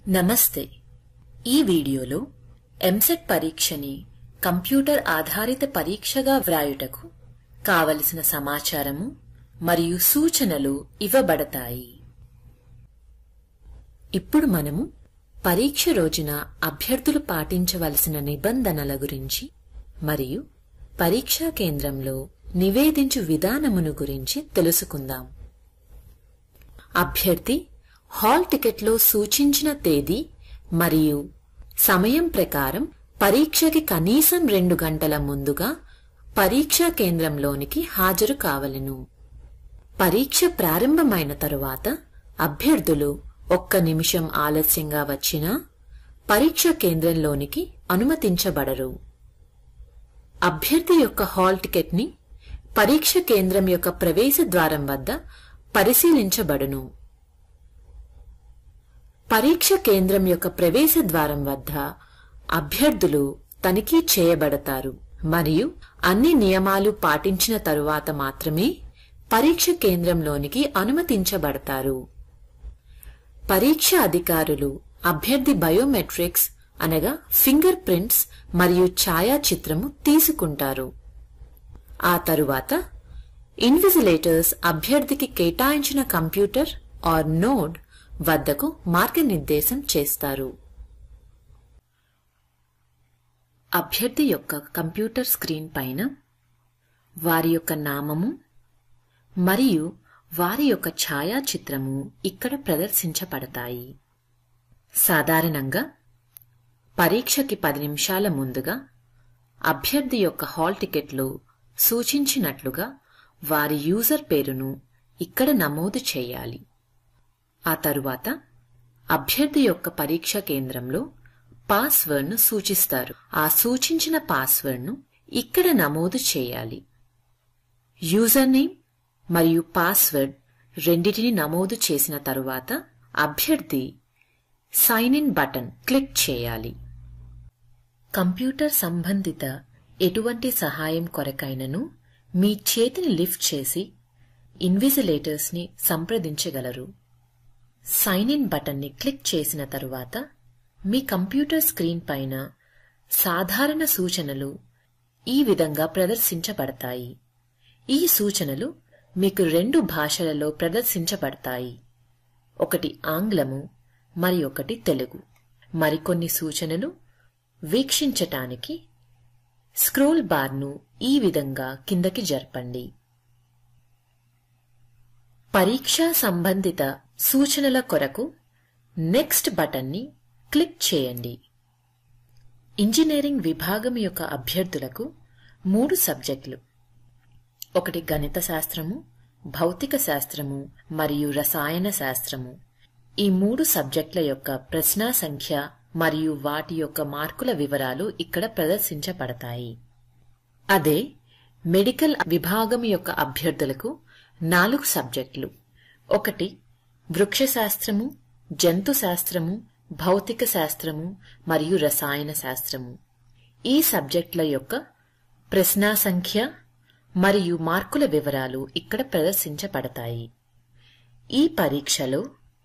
నమస్తే ఈ వీడియోలో ఎంసెట్ పరీక్షని కంప్యూటర్ ఆధారిత పరీక్షగా వ్రాయుటకు కావలసిన సమాచారము మరియు సూచనలు ఇవ్వబడతాయి ఇప్పుడు మనము పరీక్ష రోజున అభ్యర్థులు పాటించవలసిన నిబంధనల గురించి మరియు పరీక్షా కేంద్రంలో నివేదించు విధానమును గురించి తెలుసుకుందాం అభ్యర్థి హాల్ టికెట్లో సూచించిన తేదీ మరియు సమయం ప్రకారం పరీక్షకి కనీసం రెండు గంటల ముందుగా పరీక్షా కేంద్రంలోనికి హాజరు కావలెను పరీక్ష ప్రారంభమైన తరువాత అభ్యర్థులు ఒక్క నిమిషం ఆలస్యంగా వచ్చినా పరీక్ష కేంద్రంలోనికి అనుమతించబడరు అభ్యర్థి యొక్క హాల్ టికెట్ ని పరీక్ష కేంద్రం యొక్క ప్రవేశ ద్వారం వద్ద పరిశీలించబడును పరీక్ష కేంద్రం యొక్క ప్రవేశ ద్వారం వద్ద అభ్యర్థులు తనిఖీ చేయబడతారు మరియు అన్ని నియమాలు పాటించిన తరువాత మాత్రమే పరీక్ష కేంద్రంలోనికి అనుమతించబడతారు పరీక్ష అధికారులు అభ్యర్థి బయోమెట్రిక్స్ అనగా ఫింగర్ ప్రింట్స్ మరియు ఛాయాచిత్రము తీసుకుంటారు ఆ తరువాత ఇన్విజిలేటర్స్ అభ్యర్థికి కేటాయించిన కంప్యూటర్ ఆర్ నోడ్ వద్దకు మార్గనిర్దేశం చేస్తారు అభ్యర్థి యొక్క కంప్యూటర్ స్క్రీన్ పైన వారి యొక్క నామము మరియు వారి యొక్క ఛాయాచిత్రము ఇక్కడ ప్రదర్శించబడతాయి సాధారణంగా పరీక్షకి పది నిమిషాల ముందుగా అభ్యర్థి యొక్క హాల్ టికెట్లో సూచించినట్లుగా వారి యూజర్ పేరును ఇక్కడ నమోదు చేయాలి ఆ తరువాత అభ్యర్థి యొక్క పరీక్ష కేంద్రంలో పాస్వర్డ్ను సూచిస్తారు ఆ సూచించిన పాస్వర్డ్ను ఇక్కడ నమోదు చేయాలి యూజర్ నేమ్ మరియు పాస్వర్డ్ రెండిటిని నమోదు చేసిన తరువాత అభ్యర్థి సైన్ ఇన్ బటన్ క్లిక్ చేయాలి కంప్యూటర్ సంబంధిత ఎటువంటి సహాయం కొరకైనను మీ చేతిని లిఫ్ట్ చేసి ఇన్విజిలేటర్స్ ని సంప్రదించగలరు సైన్ ఇన్ బటన్ ని క్లిక్ చేసిన తరువాత మీ కంప్యూటర్ స్క్రీన్ పైన సాధారణ సూచనలు ఈ విధంగా ప్రదర్శించబడతాయి ఈ సూచనలు మీకు రెండు భాషలలో ప్రదర్శించబడతాయి ఒకటి ఆంగ్లము మరి ఒకటి తెలుగు మరికొన్ని సూచనలు వీక్షించటానికి స్క్రోల్ బార్ను ఈ విధంగా కిందకి జరపండి పరీక్షా సంబంధిత సూచనల కొరకు నెక్స్ట్ బటన్ని క్లిక్ చేయండి ఇంజనీరింగ్ విభాగం యొక్క అభ్యర్థులకు మూడు సబ్జెక్టులు ఒకటి గణిత శాస్త్రము భౌతిక శాస్త్రము మరియు రసాయన శాస్త్రము ఈ మూడు సబ్జెక్టుల యొక్క ప్రశ్నా సంఖ్య మరియు వాటి యొక్క మార్కుల వివరాలు ఇక్కడ ప్రదర్శించబడతాయి అదే మెడికల్ విభాగం యొక్క అభ్యర్థులకు నాలుగు సబ్జెక్టులు ఒకటి వృక్షశాస్త్రము జంతు శాస్త్రము భౌతిక శాస్త్రము మరియు రసాయన శాస్త్రము ఈ సబ్జెక్టుల యొక్క ప్రశ్నా సంఖ్య మరియు మార్కుల వివరాలు ఇక్కడ ప్రదర్శించబడతాయి ఈ పరీక్షలో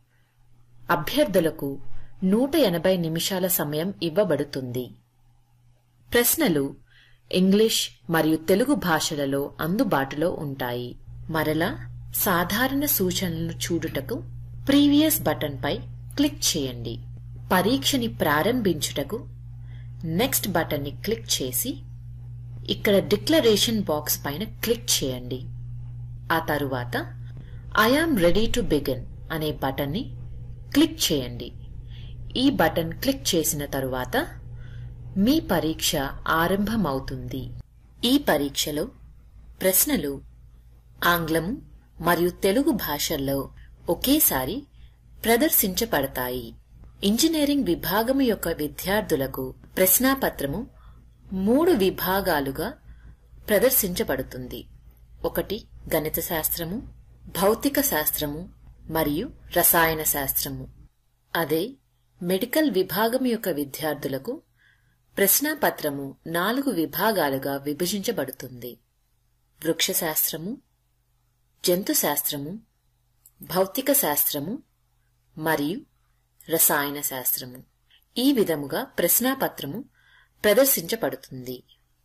అభ్యర్థులకు నూట ఎనభై నిమిషాల సమయం ఇవ్వబడుతుంది ప్రశ్నలు ఇంగ్లీష్ మరియు తెలుగు భాషలలో అందుబాటులో ఉంటాయి మరలా సాధారణ సూచనలను చూడుటకు ప్రీవియస్ బటన్ పై క్లిక్ చేయండి పరీక్షని ప్రారంభించుటకు నెక్స్ట్ బటన్ ని క్లిక్ చేసి ఇక్కడ డిక్లరేషన్ బాక్స్ పైన క్లిక్ చేయండి ఆ తరువాత ఐఆమ్ రెడీ టు బిగిన్ అనే బటన్ ని క్లిక్ చేయండి ఈ బటన్ క్లిక్ చేసిన తరువాత మీ పరీక్ష ఆరంభమవుతుంది ఈ పరీక్షలో ప్రశ్నలు ఆంగ్లము మరియు తెలుగు భాషల్లో ఒకేసారి ప్రదర్శించబడతాయి ఇంజనీరింగ్ విభాగం యొక్క విద్యార్థులకు ప్రశ్నాపత్రము మూడు విభాగాలుగా ప్రదర్శించబడుతుంది ఒకటి గణిత శాస్త్రము భౌతిక శాస్త్రము మరియు రసాయన శాస్త్రము అదే మెడికల్ విభాగం యొక్క విద్యార్థులకు ప్రశ్నాపత్రము నాలుగు విభాగాలుగా విభజించబడుతుంది వృక్షశాస్త్రము జంతు శాస్త్రము భౌతిక శాస్త్రము మరియు రసాయన శాస్త్రము ఈ విధముగా ప్రశ్నాపత్రము ప్రదర్శించబడుతుంది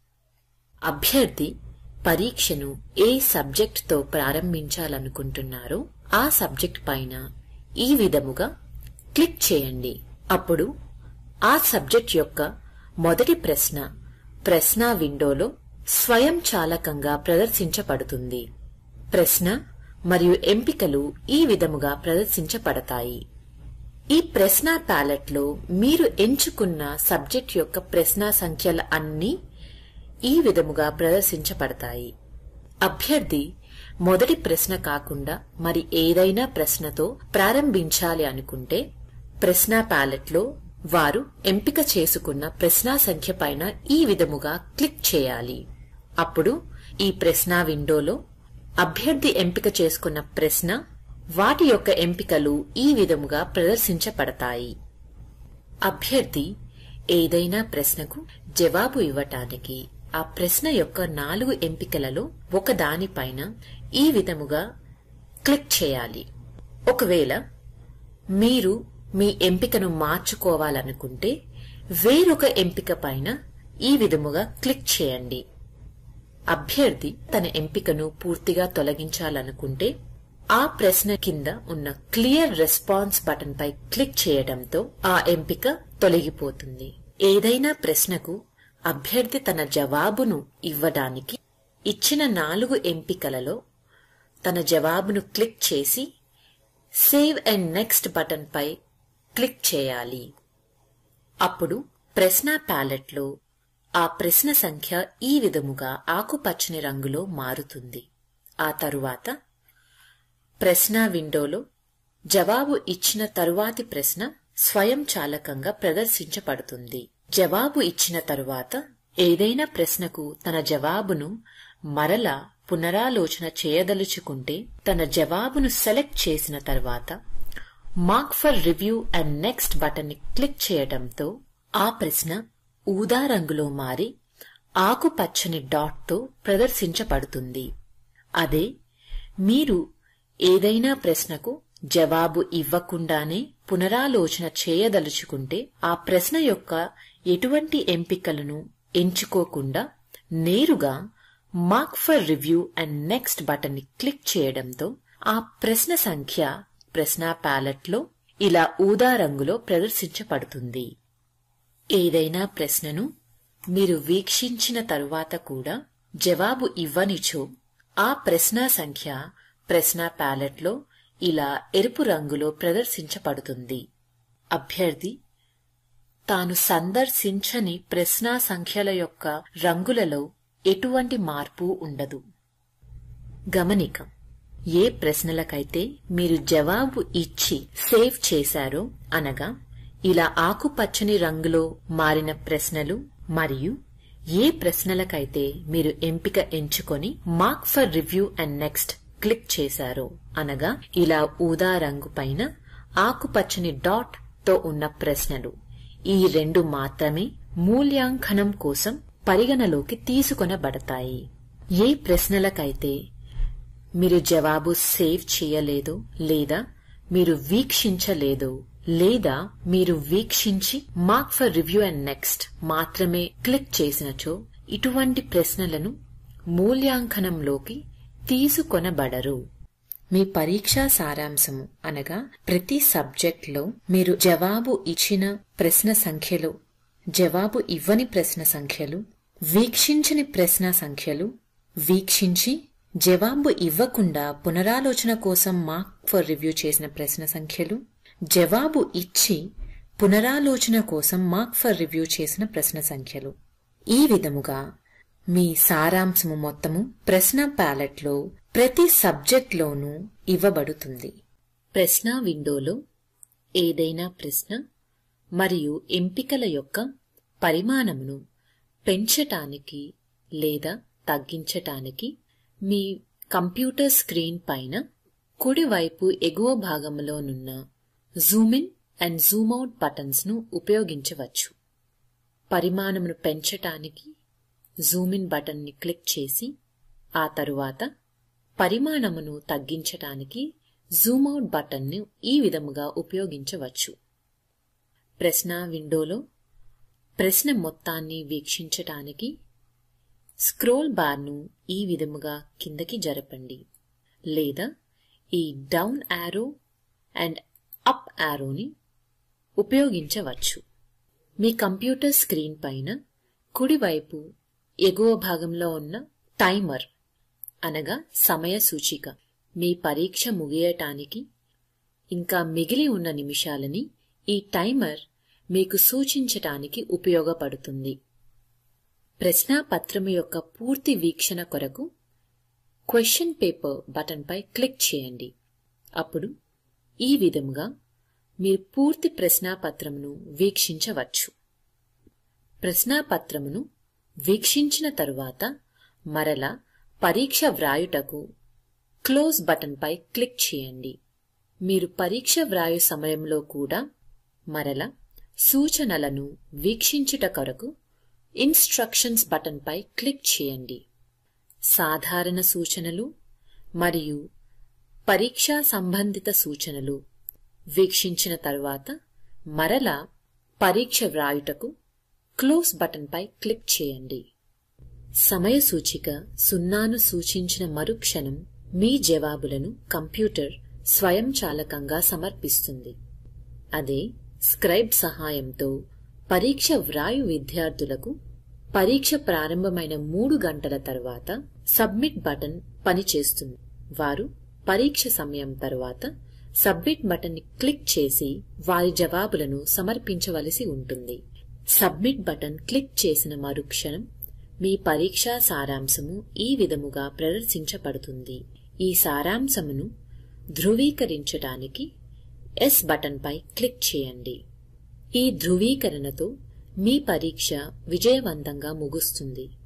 అభ్యర్థి పరీక్షను ఏ సబ్జెక్టుతో ప్రారంభించాలనుకుంటున్నారో ఆ సబ్జెక్ట్ పైన ఈ విధముగా క్లిక్ చేయండి అప్పుడు ఆ సబ్జెక్ట్ యొక్క మొదటి ప్రశ్న ప్రశ్న విండోలో స్వయంచాలకంగా ప్రదర్శించబడుతుంది ప్రశ్న మరియు ఎంపికలు ఈ విధముగా ప్రదర్శించబడతాయి ఈ ప్రశ్న ప్యాలెట్లో మీరు ఎంచుకున్న సబ్జెక్ట్ యొక్క ప్రశ్న సంఖ్యల అన్నీ ఈ విధముగా ప్రదర్శించబడతాయి అభ్యర్థి మొదటి ప్రశ్న కాకుండా మరి ఏదైనా ప్రశ్నతో ప్రారంభించాలి అనుకుంటే ప్రశ్న ప్యాలెట్లో వారు ఎంపిక చేసుకున్న ప్రశ్న సంఖ్య పైన ఈ విధముగా క్లిక్ చేయాలి అప్పుడు ఈ ప్రశ్న విండోలో అభ్యర్థి ఎంపిక చేసుకున్న ప్రశ్న వాటి యొక్క ఎంపికలు ఈ విధముగా ప్రదర్శించబడతాయి అభ్యర్థి ఏదైనా ప్రశ్నకు జవాబు ఇవ్వటానికి ఆ ప్రశ్న యొక్క నాలుగు ఎంపికలలో ఒక దానిపైన ఈ విధముగా క్లిక్ చేయాలి ఒకవేళ మీరు మీ ఎంపికను మార్చుకోవాలనుకుంటే వేరొక ఎంపిక పైన ఈ విధముగా క్లిక్ చేయండి అభ్యర్థి తన ఎంపికను పూర్తిగా తొలగించాలనుకుంటే ఆ ప్రశ్న కింద ఉన్న క్లియర్ రెస్పాన్స్ బటన్ పై క్లిక్ చేయడంతో ఆ ఎంపిక తొలగిపోతుంది ఏదైనా ప్రశ్నకు అభ్యర్థి తన జవాబును ఇవ్వడానికి ఇచ్చిన నాలుగు ఎంపికలలో తన జవాబును క్లిక్ చేసి సేవ్ అండ్ నెక్స్ట్ బటన్ పై క్లిక్ చేయాలి అప్పుడు ప్రశ్న ప్యాలెట్లో ఆ ప్రశ్న సంఖ్య ఈ విధముగా ఆకుపచ్చని రంగులో మారుతుంది ఆ తరువాత ప్రశ్న విండోలో జవాబు ఇచ్చిన తరువాతి ప్రశ్న స్వయంచాలకంగా ప్రదర్శించబడుతుంది జవాబు ఇచ్చిన తరువాత ఏదైనా ప్రశ్నకు తన జవాబును మరలా పునరాలోచన చేయదలుచుకుంటే తన జవాబును సెలెక్ట్ చేసిన తర్వాత mark for review and next button ని క్లిక్ చేయడంతో ఆ ప్రశ్న ఊదా రంగులో మారి ఆకుపచ్చని డాట్ తో ప్రదర్శించబడుతుంది అదే మీరు ఏదైనా ప్రశ్నకు జవాబు ఇవ్వకుండానే పునరాలోచన చేయదలుచుకుంటే ఆ ప్రశ్న యొక్క ఎటువంటి ఎంపికలను ఎంచుకోకుండా నేరుగా mark for review and next button ని క్లిక్ చేయడంతో ఆ ప్రశ్న సంఖ్య ప్రశ్న ప్యాలెట్లో ఇలా ఊదా రంగులో ప్రదర్శించబడుతుంది ఏదైనా ప్రశ్నను మీరు వీక్షించిన తరువాత కూడా జవాబు ఇవ్వనిచో ఆ ప్రశ్న సంఖ్య ప్రశ్న ప్యాలెట్లో ఇలా ఎరుపు రంగులో ప్రదర్శించబడుతుంది అభ్యర్థి తాను సందర్శించని ప్రశ్న సంఖ్యల యొక్క రంగులలో ఎటువంటి మార్పు ఉండదు గమనిక ఏ ప్రశ్నలకైతే మీరు జవాబు ఇచ్చి సేవ్ చేశారో అనగా ఇలా ఆకుపచ్చని రంగులో మారిన ప్రశ్నలు మరియు ఏ ప్రశ్నలకైతే మీరు ఎంపిక ఎంచుకొని mark for review and next click చేశారో అనగా ఇలా ఊదా రంగు పైన ఆకుపచ్చని డాట్ తో ఉన్న ప్రశ్నలు ఈ రెండు మాత్రమే మూల్యాంకనం కోసం పరిగణలోకి తీసుకొనబడతాయి ఏ ప్రశ్నలకైతే మీరు జవాబు సేవ్ చేయలేదో లేదా మీరు వీక్షించలేదో లేదా మీరు వీక్షించి mark for review and next మాత్రమే క్లిక్ చేసినచో ఇటువంటి ప్రశ్నలను మూల్యాంకనంలోకి తీసుకొనబడరు మీ పరీక్షా సారాంశము అనగా ప్రతి సబ్జెక్ట్లో మీరు జవాబు ఇచ్చిన ప్రశ్న సంఖ్యలు జవాబు ఇవ్వని ప్రశ్న సంఖ్యలు వీక్షించని ప్రశ్న సంఖ్యలు వీక్షించి జవాబు ఇవ్వకుండా పునరాలోచన కోసం మార్క్ ఫర్ రివ్యూ చేసిన ప్రశ్న సంఖ్యలు జవాబు ఇచ్చి పునరాలోచన కోసం మార్క్ ఫర్ రివ్యూ చేసిన ప్రశ్న సంఖ్యలు ఈ విధముగా మీ సారాంశము మొత్తము ప్రశ్న ప్యాలెట్లో ప్రతి సబ్జెక్ట్లోనూ ఇవ్వబడుతుంది ప్రశ్న విండోలో ఏదైనా ప్రశ్న మరియు ఎంపికల యొక్క పరిమాణమును పెంచటానికి లేదా తగ్గించటానికి మీ కంప్యూటర్ స్క్రీన్ పైన కుడివైపు ఎగువ భాగంలోనున్న zoom in and zoom out buttons ను ఉపయోగించవచ్చు పరిమాణమును పెంచటానికి జూమ్ ఇన్ బటన్ ని క్లిక్ చేసి ఆ తరువాత పరిమాణమును తగ్గించటానికి జూమ్ అవుట్ బటన్ ను ఈ విధముగా ఉపయోగించవచ్చు ప్రశ్న విండోలో ప్రశ్న మొత్తాన్ని వీక్షించటానికి స్క్రోల్ బార్ను ఈ విధముగా కిందకి జరపండి లేదా ఈ డౌన్ యారో అండ్ అప్ యారోని ఉపయోగించవచ్చు మీ కంప్యూటర్ స్క్రీన్ పైన కుడివైపు ఎగువ భాగంలో ఉన్న టైమర్ అనగా సమయ సూచిక మీ పరీక్ష ముగియటానికి ఇంకా మిగిలి ఉన్న నిమిషాలని ఈ టైమర్ మీకు సూచించటానికి ఉపయోగపడుతుంది ప్రశ్నాపత్రము యొక్క పూర్తి వీక్షణ కొరకు క్వశ్చన్ పేపర్ బటన్పై క్లిక్ చేయండి అప్పుడు ఈ విధముగా మీరు పూర్తి ప్రశ్నాపత్రమును వీక్షించవచ్చు ప్రశ్నాపత్రమును వీక్షించిన తరువాత మరల పరీక్ష వ్రాయుటకు క్లోజ్ బటన్పై క్లిక్ చేయండి మీరు పరీక్ష వ్రాయు సమయంలో కూడా మరల సూచనలను వీక్షించుట కొరకు ఇన్స్ట్రక్షన్స్ బటన్పై క్లిక్ చేయండి సాధారణ సూచనలు మరియు పరీక్షా సంబంధిత సూచనలు వీక్షించిన తరువాత మరల పరీక్ష వ్రాయుటకు క్లోజ్ బటన్పై క్లిక్ చేయండి సమయ సూచిక సున్నాను సూచించిన మరుక్షణం మీ జవాబులను కంప్యూటర్ స్వయంచాలకంగా సమర్పిస్తుంది అదే స్క్రైబ్ సహాయంతో పరీక్ష వ్రాయు విద్యార్థులకు పరీక్ష ప్రారంభమైన మూడు గంటల తర్వాత సబ్మిట్ బటన్ పనిచేస్తుంది వారు పరీక్ష సమయం తర్వాత సబ్మిట్ బటన్ ని క్లిక్ చేసి వారి జవాబులను సమర్పించవలసి ఉంటుంది సబ్మిట్ బటన్ క్లిక్ చేసిన మరుక్షణం మీ పరీక్షా సారాంశము ఈ విధముగా ప్రదర్శించబడుతుంది ఈ సారాంశమును ధృవీకరించటానికి ఎస్ బటన్పై క్లిక్ చేయండి ఈ ధృవీకరణతో మీ పరీక్ష విజయవంతంగా ముగుస్తుంది